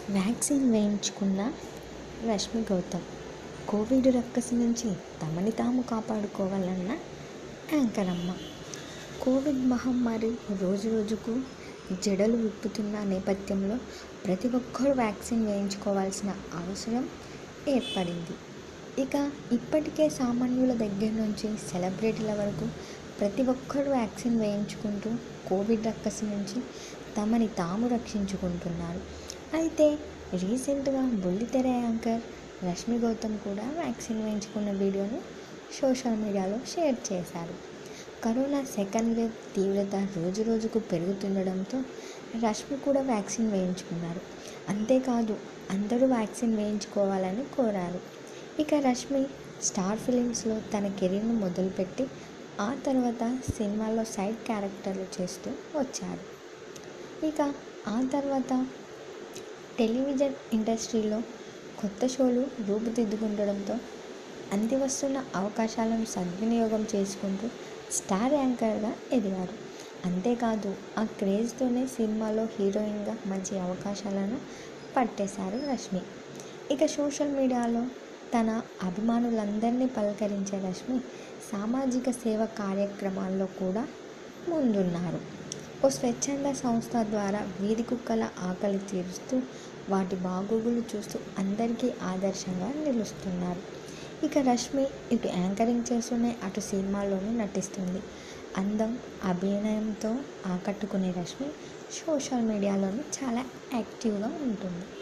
vaccine వేయించుకున్న Rashmi Gautam Covid రక్కసి నుంచి తమని తాము కాపాడుకోవాలన్న యాంకర్ అమ్మ కోవిడ్ మహమ్మారి రోజు రోజుకు జడలు విప్పుతున్న నేపథ్యంలో ప్రతి ఒక్కరూ వ్యాక్సిన్ వేయించుకోవాల్సిన అవసరం ఏర్పడింది ఇక ఇప్పటికే సామాన్యుల దగ్గర నుంచి సెలబ్రిటీల వరకు ప్రతి ఒక్కరూ వ్యాక్సిన్ వేయించుకుంటూ కోవిడ్ రక్కసి నుంచి తమని తాము రక్షించుకుంటున్నారు అయితే రీసెంట్గా బుల్లితెర యాంకర్ రష్మి గౌతమ్ కూడా వ్యాక్సిన్ వేయించుకున్న వీడియోను సోషల్ మీడియాలో షేర్ చేశారు కరోనా సెకండ్ వేవ్ తీవ్రత రోజు రోజుకు పెరుగుతుండడంతో రష్మి కూడా వ్యాక్సిన్ వేయించుకున్నారు అంతేకాదు అందరూ వ్యాక్సిన్ వేయించుకోవాలని కోరారు ఇక రష్మి స్టార్ ఫిలిమ్స్లో తన కెరీర్ను మొదలుపెట్టి ఆ తర్వాత సినిమాల్లో సైడ్ క్యారెక్టర్లు చేస్తూ వచ్చారు ఇక ఆ తర్వాత టెలివిజన్ ఇండస్ట్రీలో కొత్త షోలు రూపుదిద్దుకుండడంతో అంది వస్తున్న అవకాశాలను సద్వినియోగం చేసుకుంటూ స్టార్ యాంకర్గా ఎదిగారు అంతేకాదు ఆ క్రేజ్తోనే సినిమాలో హీరోయిన్గా మంచి అవకాశాలను పట్టేశారు రష్మి ఇక సోషల్ మీడియాలో తన అభిమానులందరినీ పలకరించే రష్మి సామాజిక సేవ కార్యక్రమాల్లో కూడా ముందున్నారు ఓ స్వచ్ఛంద సంస్థ ద్వారా వీధి కుక్కల ఆకలి తీరుస్తూ వాటి బాగోగులు చూస్తూ అందరికీ ఆదర్శంగా నిలుస్తున్నారు ఇక రష్మి ఇటు యాంకరింగ్ చేస్తూనే అటు సినిమాల్లోనూ నటిస్తుంది అందం అభినయంతో ఆకట్టుకునే రష్మి సోషల్ మీడియాలోనూ చాలా యాక్టివ్గా ఉంటుంది